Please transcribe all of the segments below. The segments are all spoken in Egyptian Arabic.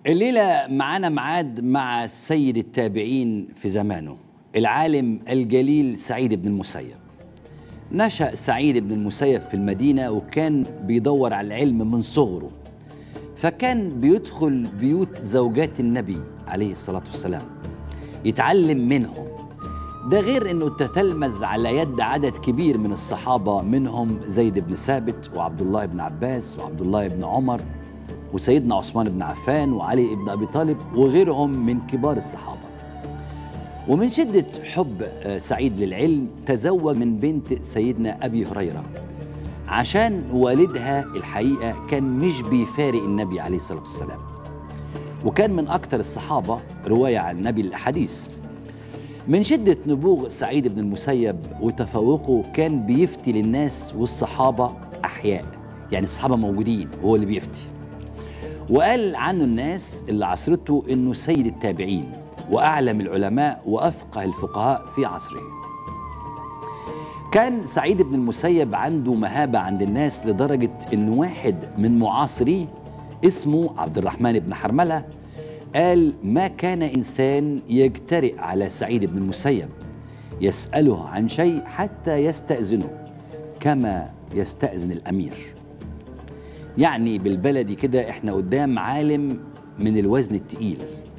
الليلة معانا معاد مع سيد التابعين في زمانه العالم الجليل سعيد بن المسيب نشأ سعيد بن المسيب في المدينة وكان بيدور على العلم من صغره فكان بيدخل بيوت زوجات النبي عليه الصلاة والسلام يتعلم منهم ده غير انه تتلمذ على يد عدد كبير من الصحابة منهم زيد بن ثابت وعبد الله بن عباس وعبد الله بن عمر وسيدنا عثمان بن عفان وعلي بن ابي طالب وغيرهم من كبار الصحابه. ومن شده حب آه، سعيد للعلم تزوج من بنت سيدنا ابي هريره عشان والدها الحقيقه كان مش بيفارق النبي عليه الصلاه والسلام. وكان من اكثر الصحابه روايه عن النبي الاحاديث. من شدة نبوغ سعيد بن المسيب وتفوقه كان بيفتي للناس والصحابة أحياء يعني الصحابة موجودين وهو اللي بيفتي وقال عنه الناس اللي عصرته انه سيد التابعين واعلم العلماء وافقه الفقهاء في عصره. كان سعيد بن المسيب عنده مهابه عند الناس لدرجه ان واحد من معاصريه اسمه عبد الرحمن بن حرمله قال ما كان انسان يجترئ على سعيد بن المسيب يساله عن شيء حتى يستاذنه كما يستاذن الامير. يعني بالبلدي كده احنا قدام عالم من الوزن التقيل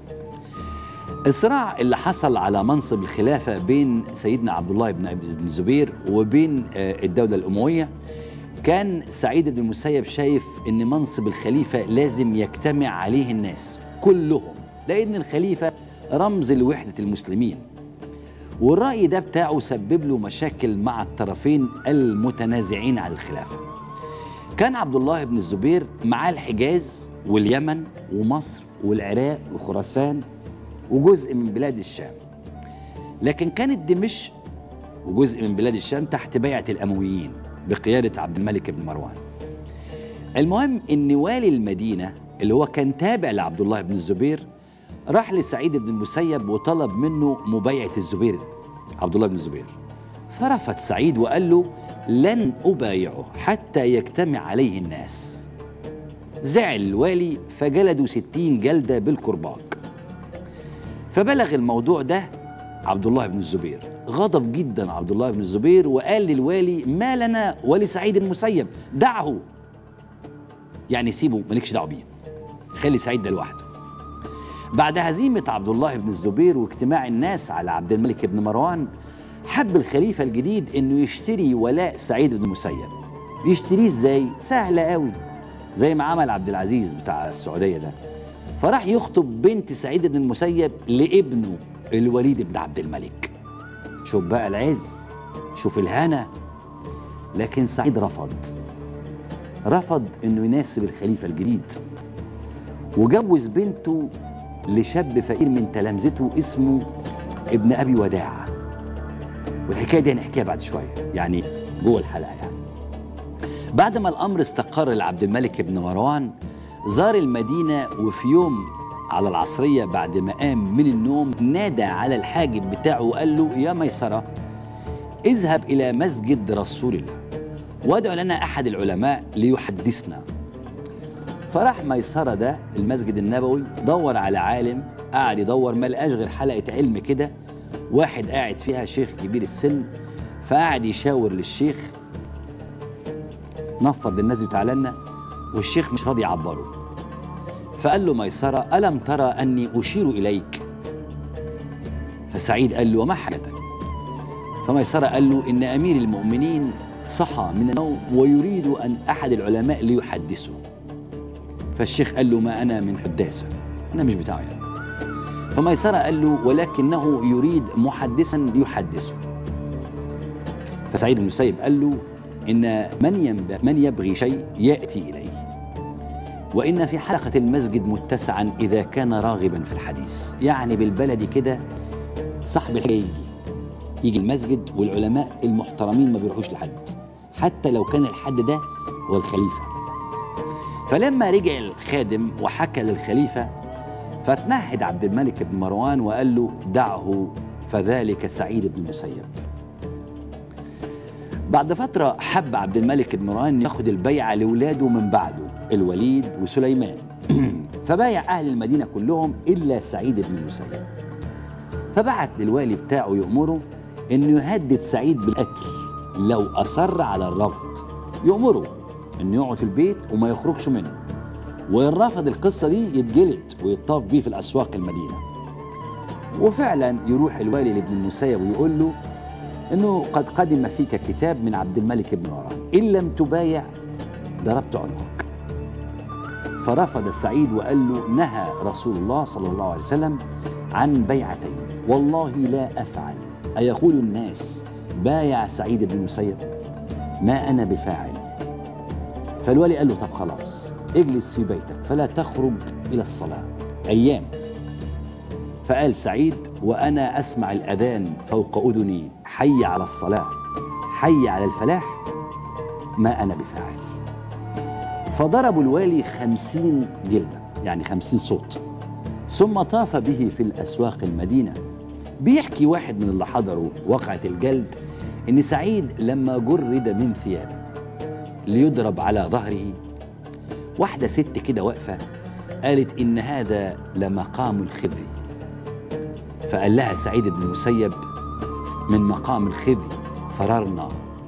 الصراع اللي حصل على منصب الخلافة بين سيدنا عبد الله بن بن الزبير وبين آه، الدولة الأموية كان سعيد بن المسيب شايف ان منصب الخليفة لازم يجتمع عليه الناس كلهم لأن الخليفة رمز لوحدة المسلمين والرأي ده بتاعه سبب له مشاكل مع الطرفين المتنازعين على الخلافة كان عبد الله بن الزبير معاه الحجاز واليمن ومصر والعراق وخراسان وجزء من بلاد الشام لكن كانت دمشق وجزء من بلاد الشام تحت بيعة الأمويين بقيادة عبد الملك بن مروان المهم ان والي المدينة اللي هو كان تابع لعبد الله بن الزبير راح لسعيد بن المسيب وطلب منه مبايعة الزبير عبد الله بن الزبير فرفض سعيد وقال له لن أبايعه حتى يجتمع عليه الناس زعل الوالي فجلدوا ستين جلدة بالكرباج فبلغ الموضوع ده عبد الله بن الزبير غضب جدا عبد الله بن الزبير وقال للوالي ما لنا ولسعيد المسيب دعه يعني سيبه مالكش دعوه بيه خلي سعيد ده لوحده بعد هزيمة عبد الله بن الزبير واجتماع الناس على عبد الملك بن مروان حب الخليفة الجديد انه يشتري ولاء سعيد بن المسيب يشتريه ازاي؟ سهلة قوي زي ما عمل عبد العزيز بتاع السعودية ده فراح يخطب بنت سعيد بن المسيب لابنه الوليد بن عبد الملك شوف بقى العز شوف الهنا لكن سعيد رفض رفض انه يناسب الخليفة الجديد وجوز بنته لشاب فقير من تلامذته اسمه ابن ابي وداع والحكايه دي هنحكيها بعد شويه يعني جوه الحلقه يعني بعد ما الامر استقر لعبد الملك بن مروان زار المدينه وفي يوم على العصريه بعد ما قام من النوم نادى على الحاجب بتاعه وقال له يا ميسره اذهب الى مسجد رسول الله وادع لنا احد العلماء ليحدثنا فراح ميسرة ده المسجد النبوي دور على عالم قعد يدور ما لقاش غير حلقة علم كده واحد قاعد فيها شيخ كبير السن فقعد يشاور للشيخ نفض الناس دي تعالى لنا والشيخ مش راضي يعبره فقال له ميسرة ألم ترى أني أشير إليك فسعيد قال له وما حاجتك فميسرة قال له إن أمير المؤمنين صحى من النوم ويريد أن أحد العلماء ليحدثه فالشيخ قال له ما أنا من حداثه أنا مش بتاعه يعني فميسرة قال له ولكنه يريد محدثا ليحدثه فسعيد بن المسيب قال له إن من ينب- من يبغي شيء يأتي إليه وإن في حلقة المسجد متسعا إذا كان راغبا في الحديث يعني بالبلدي كده صاحب الحاجة يجي يجي المسجد والعلماء المحترمين ما بيروحوش لحد حتى لو كان الحد ده هو الخليفة فلما رجع الخادم وحكى للخليفة فتنهد عبد الملك بن مروان وقال له دعه فذلك سعيد بن المسيب بعد فترة حب عبد الملك بن مروان ياخد البيعة لولاده من بعده الوليد وسليمان فبايع أهل المدينة كلهم إلا سعيد بن المسيب فبعت للوالي بتاعه يأمره إنه يهدد سعيد بالقتل لو أصر على الرفض يأمره إنه يقعد في البيت وما يخرجش منه وإن رفض القصة دي يتجلد ويطاف بيه في الأسواق المدينة وفعلا يروح الوالي لابن المسيب ويقول له انه قد قدم فيك كتاب من عبد الملك بن مروان ان لم تبايع ضربت عنقك فرفض سعيد وقال له نهى رسول الله صلى الله عليه وسلم عن بيعتين والله لا افعل ايقول الناس بايع سعيد بن المسيب ما انا بفاعل فالولي قال له طب خلاص اجلس في بيتك فلا تخرج الى الصلاه ايام فقال سعيد وانا اسمع الاذان فوق اذني حي على الصلاه حي على الفلاح ما انا بفاعل فضربوا الوالي خمسين جلده يعني خمسين صوت ثم طاف به في الاسواق المدينه بيحكي واحد من اللي حضروا وقعه الجلد ان سعيد لما جرد من ثيابه ليضرب على ظهره واحده ست كده واقفه قالت ان هذا لمقام الخزي فقال لها سعيد بن المسيب من مقام الخزي فررنا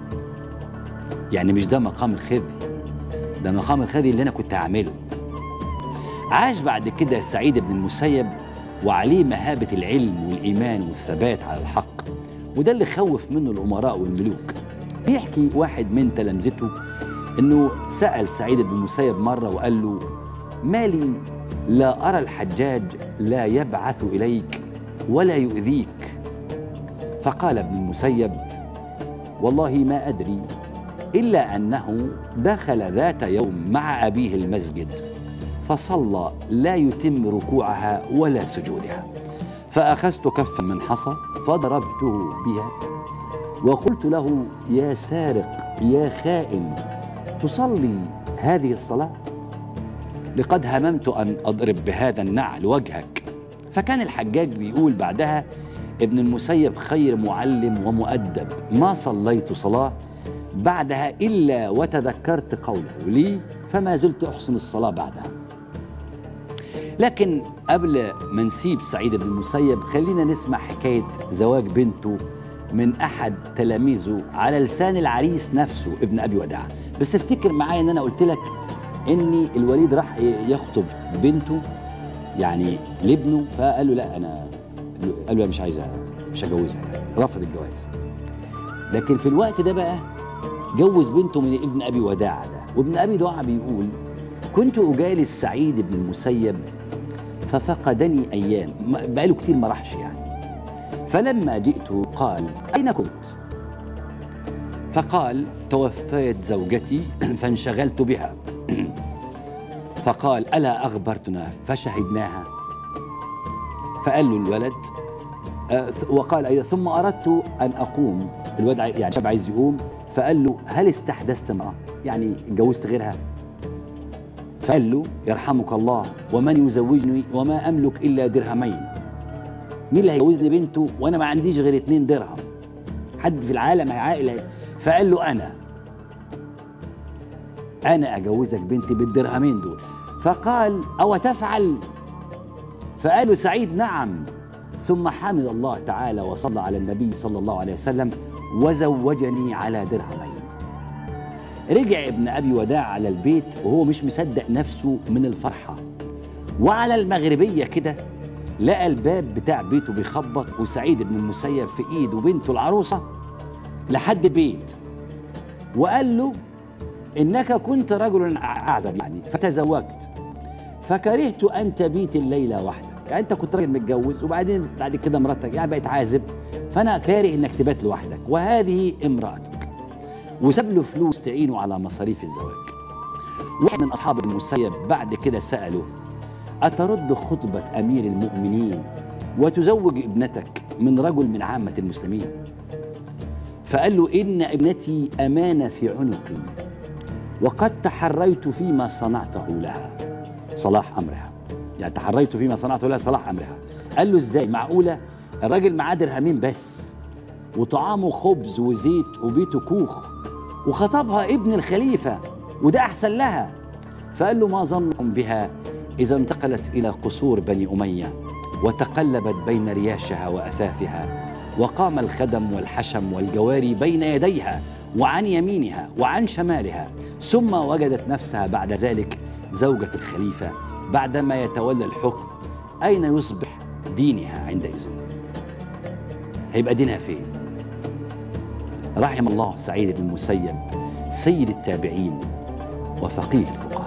يعني مش ده مقام الخزي ده مقام الخزي اللي انا كنت هعمله عاش بعد كده سعيد بن المسيب وعليه مهابة العلم والإيمان والثبات على الحق وده اللي خوف منه الأمراء والملوك بيحكي واحد من تلامذته انه سأل سعيد بن المسيب مرة وقال له مالي لا أرى الحجاج لا يبعث إليك ولا يؤذيك فقال ابن المسيب والله ما ادري الا انه دخل ذات يوم مع ابيه المسجد فصلى لا يتم ركوعها ولا سجودها فاخذت كفا من حصى فضربته بها وقلت له يا سارق يا خائن تصلي هذه الصلاه لقد هممت ان اضرب بهذا النعل وجهك فكان الحجاج بيقول بعدها ابن المسيب خير معلم ومؤدب ما صليت صلاة بعدها إلا وتذكرت قوله لي فما زلت أحسن الصلاة بعدها لكن قبل ما نسيب سعيد بن المسيب خلينا نسمع حكاية زواج بنته من أحد تلاميذه على لسان العريس نفسه ابن أبي وداع بس افتكر معايا ان انا قلت لك ان الوليد راح يخطب بنته يعني لابنه فقال له لا انا قال له لا مش عايزها مش هجوزها رفض الجواز لكن في الوقت ده بقى جوز بنته من ابن ابي وداع ده وابن ابي وداع بيقول كنت اجالس سعيد بن المسيب ففقدني ايام بقاله كتير ما راحش يعني فلما جئته قال اين كنت فقال توفيت زوجتي فانشغلت بها فقال الا اخبرتنا فشهدناها فقال له الولد آه، وقال أيضا ثم أردت أن أقوم الولد يعني شاب عايز يقوم فقال له هل استحدثت امرأة يعني اتجوزت غيرها فقال له يرحمك الله ومن يزوجني وما أملك إلا درهمين مين اللي هيجوزني بنته وأنا ما عنديش غير اتنين درهم حد في العالم هيعاقل فقال له أنا أنا أجوزك بنتي بالدرهمين دول فقال أو تفعل فقالوا سعيد نعم ثم حمد الله تعالى وصلى على النبي صلى الله عليه وسلم وزوجني على درهمين رجع ابن ابي وداع على البيت وهو مش مصدق نفسه من الفرحه وعلى المغربيه كده لقى الباب بتاع بيته بيخبط وسعيد بن المسيب في ايده بنته العروسه لحد البيت وقال له انك كنت رجلا اعزب يعني فتزوجت فكرهت ان تبيت الليله وحدك يعني انت كنت راجل متجوز وبعدين بعد كده مراتك يعني بقت عازب فانا كاره انك تبات لوحدك وهذه امراتك وساب له فلوس تعينه على مصاريف الزواج واحد من اصحاب المسيب بعد كده ساله اترد خطبه امير المؤمنين وتزوج ابنتك من رجل من عامه المسلمين فقال له ان ابنتي امانه في عنقي وقد تحريت فيما صنعته لها صلاح امرها يعني تحريت فيما صنعته لها صلاح امرها قال له ازاي معقوله الراجل معاه درهمين بس وطعامه خبز وزيت وبيته كوخ وخطبها ابن الخليفه وده احسن لها فقال له ما ظنكم بها إذا انتقلت إلى قصور بني أمية وتقلبت بين رياشها وأثاثها وقام الخدم والحشم والجواري بين يديها وعن يمينها وعن شمالها ثم وجدت نفسها بعد ذلك زوجة الخليفة بعدما يتولى الحكم أين يصبح دينها عندئذ هيبقى دينها فين رحم الله سعيد بن المسيب سيد التابعين وفقيه الفقهاء